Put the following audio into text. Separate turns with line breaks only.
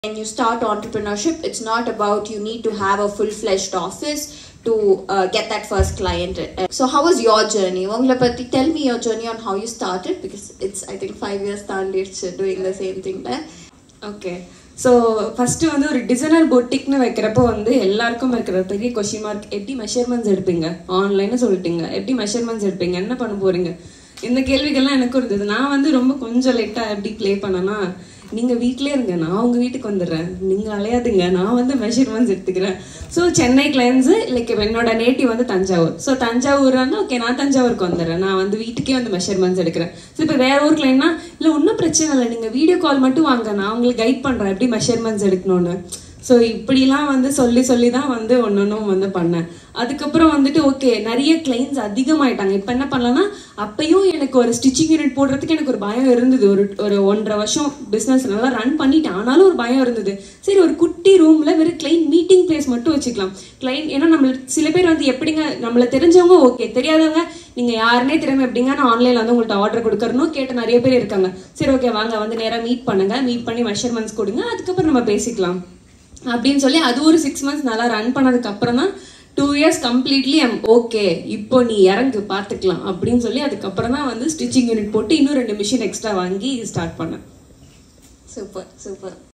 when you start entrepreneurship, it's not about you need to have a full fledged office to uh, get that first client. Uh, So, how was your journey? Vanglapati, tell me your journey on how you started because it's, I think, five years standards doing the same thing there.
Okay so first வந்து ஒரு designer பொட்டிக்னு வைக்கிறப்போ வந்து எல்லாருக்கும் இருக்கிற பெரிய question mark எப்படி measurements எடுப்பீங்க ஆன்லைன்னு சொல்லிட்டீங்க எப்படி மெஷர்மெண்ட்ஸ் எடுப்பீங்க என்ன பண்ண போறீங்க இந்த கேள்விகள்லாம் எனக்கும் இருந்தது நான் வந்து ரொம்ப கொஞ்சம் லைட்டாக எப்படி ப்ளே பண்ணேன்னா நீங்கள் வீட்டிலே இருங்க நான் உங்கள் வீட்டுக்கு வந்துடுறேன் நீங்கள் அலையாதுங்க நான் வந்து மெஷர்மெண்ட்ஸ் எடுத்துக்கிறேன் ஸோ சென்னை கிளைண்ட்ஸு லைக் என்னோட நேட்டிவ் வந்து தஞ்சாவூர் ஸோ தஞ்சாவூர்னா ஓகே நான் தஞ்சாவூருக்கு வந்துடுறேன் நான் வந்து வீட்டுக்கே வந்து மெஷர்மெண்ட்ஸ் எடுக்கிறேன் ஸோ இப்போ வேற ஒரு கிளைண்ட்னா இல்லை ஒன்றும் பிரச்சனை இல்லை நீங்கள் வீடியோ கால் மட்டும் வாங்க நான் உங்களுக்கு கைட் பண்ணுறேன் எப்படி மெஷர்மெண்ட்ஸ் எடுக்கணும்னு ஸோ இப்படிலாம் வந்து சொல்லி சொல்லி தான் வந்து ஒன்று ஒன்றும் வந்து பண்ணேன் அதுக்கப்புறம் வந்துட்டு ஓகே நிறைய கிளைண்ட்ஸ் அதிகமாயிட்டாங்க இப்போ என்ன பண்ணலாம்னா அப்பயும் எனக்கு ஒரு ஸ்டிச்சிங் யூனிட் போடுறதுக்கு எனக்கு ஒரு பயம் இருந்தது ஒரு ஒரு ஒன்றரை வருஷம் பிஸ்னஸ் நல்லா ரன் பண்ணிட்டேன் ஆனாலும் ஒரு பயம் இருந்தது சரி ஒரு குட்டி ரூமில் வெறும் கிளைண்ட் மீட்டிங் பிளேஸ் மட்டும் வச்சுக்கலாம் கிளைண்ட் ஏன்னா நம்ம சில பேர் வந்து எப்படிங்க நம்மள தெரிஞ்சவங்க ஓகே தெரியாதவங்க நீங்கள் யாருனே தெரியாம எப்படிங்க நான் ஆன்லைனில் வந்து உங்கள்கிட்ட ஆர்டர் கொடுக்கறணும் கேட்ட நிறைய பேர் இருக்காங்க சரி ஓகே வாங்க வந்து நேராக மீட் பண்ணுங்க மீட் பண்ணி மெஷர்மெண்ட்ஸ் கொடுங்க அதுக்கப்புறம் நம்ம பேசிக்கலாம் அப்படின்னு சொல்லி அது ஒரு சிக்ஸ் மந்த்ஸ் நல்லா ரன் பண்ணதுக்கு அப்புறம் தான் two years completely M okay இப்போ நீ இறங்கு பார்த்துக்கலாம் அப்படின்னு சொல்லி அதுக்கப்புறம் தான் வந்து ஸ்டிச்சிங் யூனிட் போட்டு இன்னும் ரெண்டு மிஷின் எக்ஸ்ட்ரா வாங்கி ஸ்டார்ட் பண்ணேன்
Super, super.